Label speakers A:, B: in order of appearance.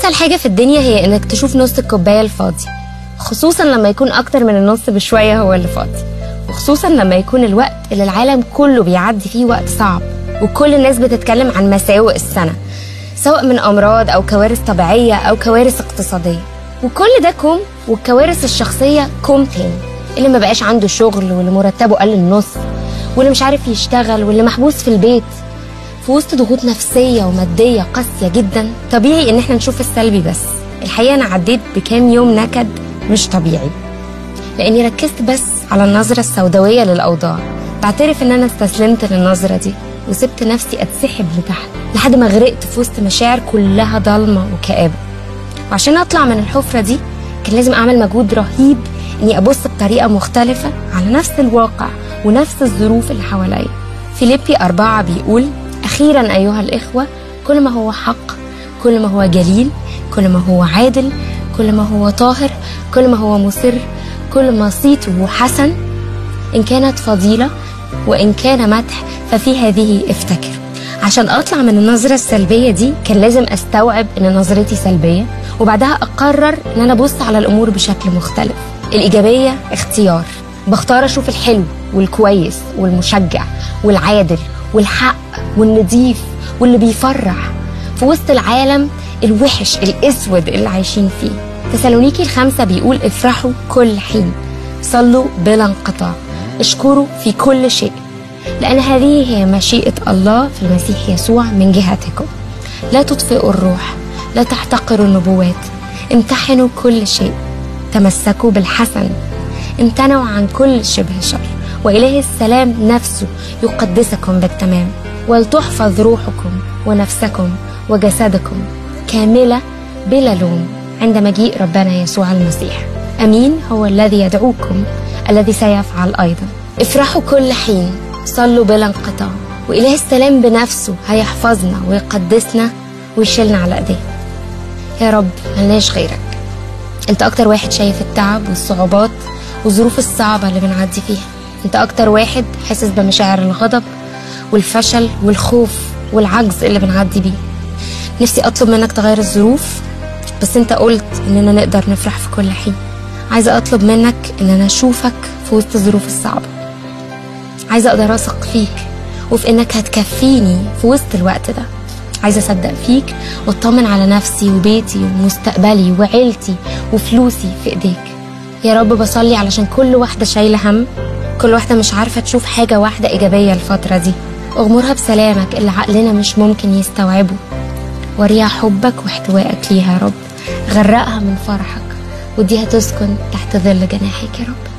A: اسهل حاجه في الدنيا هي انك تشوف نص الكوبايه الفاضي خصوصا لما يكون اكتر من النص بشويه هو اللي فاضي وخصوصا لما يكون الوقت اللي العالم كله بيعدي فيه وقت صعب وكل الناس بتتكلم عن مساوئ السنه سواء من امراض او كوارث طبيعيه او كوارث اقتصاديه وكل ده كوم والكوارث الشخصيه كوم تاني اللي ما بقاش عنده شغل واللي مرتبه قل النص واللي مش عارف يشتغل واللي محبوس في البيت في وسط ضغوط نفسية ومادية قاسية جدا طبيعي ان احنا نشوف السلبي بس الحقيقة انا عديت بكام يوم نكد مش طبيعي لاني ركزت بس على النظرة السوداوية للأوضاع بعترف ان انا استسلمت للنظرة دي وسبت نفسي اتسحب لتحت لحد ما غرقت في وسط مشاعر كلها ضلمة وكآبة وعشان اطلع من الحفرة دي كان لازم اعمل مجهود رهيب اني ابص بطريقة مختلفة على نفس الواقع ونفس الظروف اللي حواليا فيليبي أربعة بيقول أخيرا أيها الإخوة كل ما هو حق كل ما هو جليل كل ما هو عادل كل ما هو طاهر كل ما هو مسر كل ما صيته حسن إن كانت فضيلة وإن كان مدح ففي هذه افتكر عشان أطلع من النظرة السلبية دي كان لازم أستوعب إن نظرتي سلبية وبعدها أقرر إن أنا أبص على الأمور بشكل مختلف الإيجابية اختيار بختار أشوف الحلو والكويس والمشجع والعادل والحق والنضيف واللي بيفرح في وسط العالم الوحش الاسود اللي عايشين فيه تسالونيكي الخمسة بيقول افرحوا كل حين صلوا بلا انقطاع اشكروا في كل شيء لأن هذه هي مشيئة الله في المسيح يسوع من جهتكم لا تطفئوا الروح لا تحتقروا النبوات امتحنوا كل شيء تمسكوا بالحسن امتنعوا عن كل شبه شر وإله السلام نفسه يقدسكم بالتمام ولتحفظ روحكم ونفسكم وجسدكم كاملة بلا لوم عند مجيء ربنا يسوع المسيح أمين هو الذي يدعوكم الذي سيفعل أيضا افرحوا كل حين صلوا بلا انقطاع وإله السلام بنفسه هيحفظنا ويقدسنا ويشيلنا على ايديه يا رب ملناش غيرك انت اكتر واحد شايف التعب والصعوبات والظروف الصعبة اللي بنعدي فيها انت اكتر واحد حاسس بمشاعر الغضب والفشل والخوف والعجز اللي بنعدي بيه نفسي اطلب منك تغير الظروف بس انت قلت اننا نقدر نفرح في كل حين عايزة اطلب منك ان انا اشوفك في وسط الظروف الصعبة عايزة اقدر اثق فيك وفي انك هتكفيني في وسط الوقت ده عايزة اصدق فيك واطمن على نفسي وبيتي ومستقبلي وعيلتي وفلوسي في ايديك يا رب بصلي علشان كل واحدة شايلة هم كل واحدة مش عارفة تشوف حاجة واحدة إيجابية الفترة دي اغمرها بسلامك اللي عقلنا مش ممكن يستوعبه وريها حبك واحتوائك ليها يا رب غرقها من فرحك وديها تسكن تحت ظل جناحك يا رب